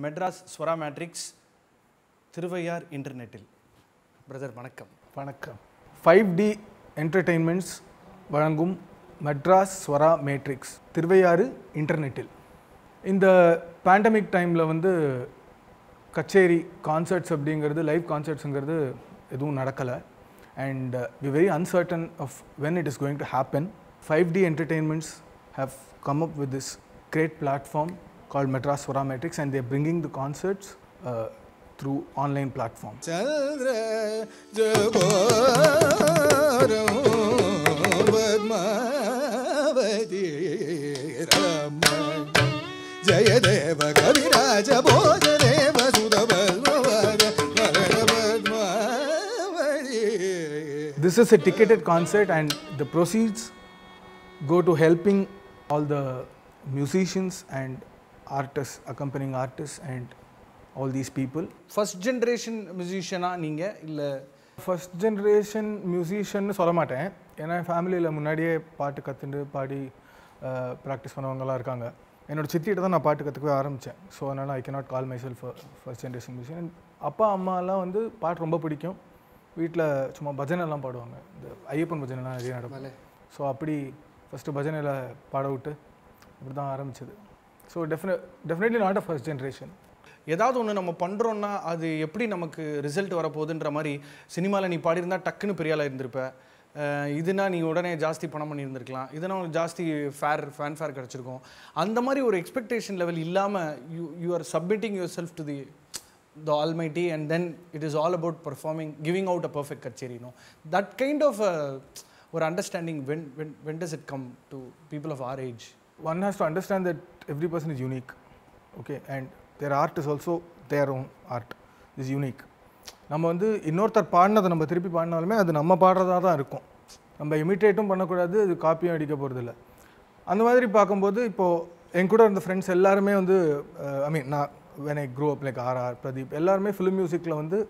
Madras ஸ்வரா matrix Thiruvaiyaru இன்டர்நெட்டில் brother வணக்கம் வணக்கம் ஃபைவ் டி என்டர்டெயின்மெண்ட்ஸ் வழங்கும் மெட்ராஸ் ஸ்வரா மேட்ரிக்ஸ் திருவையாறு இன்டர்நெட்டில் இந்த பேண்டமிக் டைமில் வந்து கச்சேரி கான்சர்ட்ஸ் அப்படிங்கிறது லைவ் கான்சர்ட்ஸுங்கிறது எதுவும் நடக்கலை and we very uncertain of when it is going to happen five T entertainments how come up with this great platform called Madras Swara Matrix and they're bringing the concerts uh, through online platforms. चन्द्र जगोरं पद्मावती रम Jayadeva कविराज भोज देव सुत पद्मवद वरण Padmavati This is a ticketed concert, and the proceeds go to helping all the musicians and artists, accompanying artists, and all these people. First generation மியூசிஷியனாக நீங்கள் இல்லை ஃபர்ஸ்ட் ஜென்ரேஷன் மியூசிஷியன்னு சொல்ல மாட்டேன் ஏன்னா ஃபேமிலியில் முன்னாடியே பாட்டு கற்றுண்டு பாடி ப்ராக்டிஸ் பண்ணவங்கலாம் இருக்காங்க என்னோட சித்திகிட்ட தான் நான் பாட்டு கற்றுக்கவே ஆரம்பித்தேன் ஸோ அதனால் I cannot call myself first generation musician அப்பா அம்மாலாம் வந்து பாட்டு ரொம்ப பிடிக்கும் வீட்டில் சும்மா பஜனைலாம் பாடுவாங்க இந்த ஐயப்பன் பஜனைலாம் நிறைய நடக்கும் ஸோ அப்படி ஃபஸ்ட்டு பஜனையில் பாட விட்டு அப்படி தான் ஆரம்பிச்சது so definite definitely not a first generation ஏதாவது ஒன்று நம்ம பண்ணுறோன்னா அது எப்படி நமக்கு ரிசல்ட் வரப்போகுதுன்ற மாதிரி சினிமாவில் நீ பாடியிருந்தா டக்குன்னு பெரிய ஆளாக இருந்திருப்ப அஹ் இதுனா நீ உடனே ஜாஸ்தி பணம் பண்ணியிருந்திருக்கலாம் இதுனா உனக்கு ஜாஸ்தி ஃபேர் ஃபேன் ஃபேர் கிடச்சிருக்கும் அந்த மாதிரி ஒரு எக்ஸ்பெக்டேஷன் லெவல் இல்லாமல் you you are submitting yourself to the the almighty and then it is all about performing giving out a perfect kutcheri no that kind of ஒரு understanding when when when does it come to people of our age one has to understand that every person is unique okay and their art is also their own art is unique நம்ம வந்து இன்னொருத்தர் பாடினதை நம்ம திருப்பி பாடினாலுமே அது நம்ம பாடுறதா தான் இருக்கும் நம்ம இமிட்டேட்டும் பண்ணக்கூடாது அது காப்பியும் அடிக்க போகிறதில்ல அந்த மாதிரி பார்க்கும்போது இப்போது என் கூட இருந்த ஃப்ரெண்ட்ஸ் எல்லாருமே வந்து ஐ மீன் நான் when I grow up like our our Pradeep எல்லாருமே ஃபிலிம் மியூசிக்கில் வந்து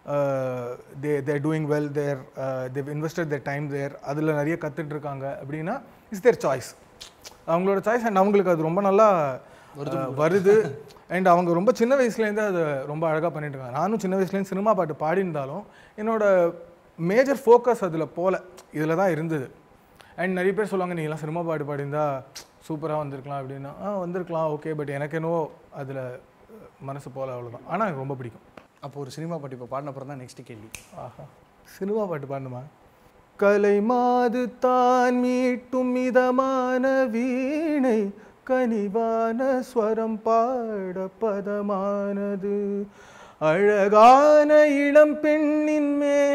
they they're doing well they they've invested their time there அதில் நிறைய கற்றுட்டு இருக்காங்க அப்படின்னா இஸ் தேர் சாய்ஸ் அவங்களோட சாய்ஸ் அண்ட் அவங்களுக்கு அது ரொம்ப நல்லா அஹ், வருது அண்ட் அவங்க ரொம்ப சின்ன வயசுலேருந்து அதை ரொம்ப அழகாக பண்ணிட்டு இருக்காங்க நானும் சின்ன வயசுலேருந்து சினிமா பாட்டு பாடியிருந்தாலும் என்னோட மேஜர் ஃபோக்கஸ் அதில் போல இதில் தான் இருந்தது அண்ட் நிறைய பேர் சொல்லுவாங்க நீங்களாம் சினிமா பாட்டு பாடியிருந்தா சூப்பராக வந்திருக்கலாம் அப்படின்னா ஆ வந்திருக்கலாம் ஓகே பட் எனக்கு என்னவோ அதில் மனசு போல அவ்வளோதான் ஆனால் எனக்கு ரொம்ப பிடிக்கும் அப்போ ஒரு சினிமா பாட்டு இப்போ பாடின அப்புறம் தான் நெக்ஸ்ட் கேள்வி ஆஹா சினிமா பாட்டு பாடணுமா கலை மாது தான் மீட்டும் மிதமான வீணை கனிவான ஸ்வரம் பாட பதமானது அழகான இளம் பெண்ணின்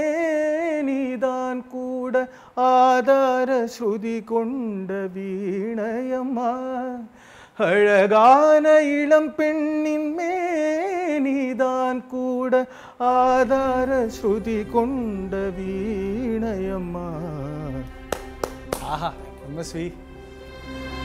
மேனிதான் கூட ஆதார ஸ்ருதி கொண்ட வீணையம்மா அழகான இளம் பெண்ணின் மேனிதான் கூட ஆதார ஸ்ருதி கொண்ட வீணையம்மா ஆஹா எம்எஸ்வி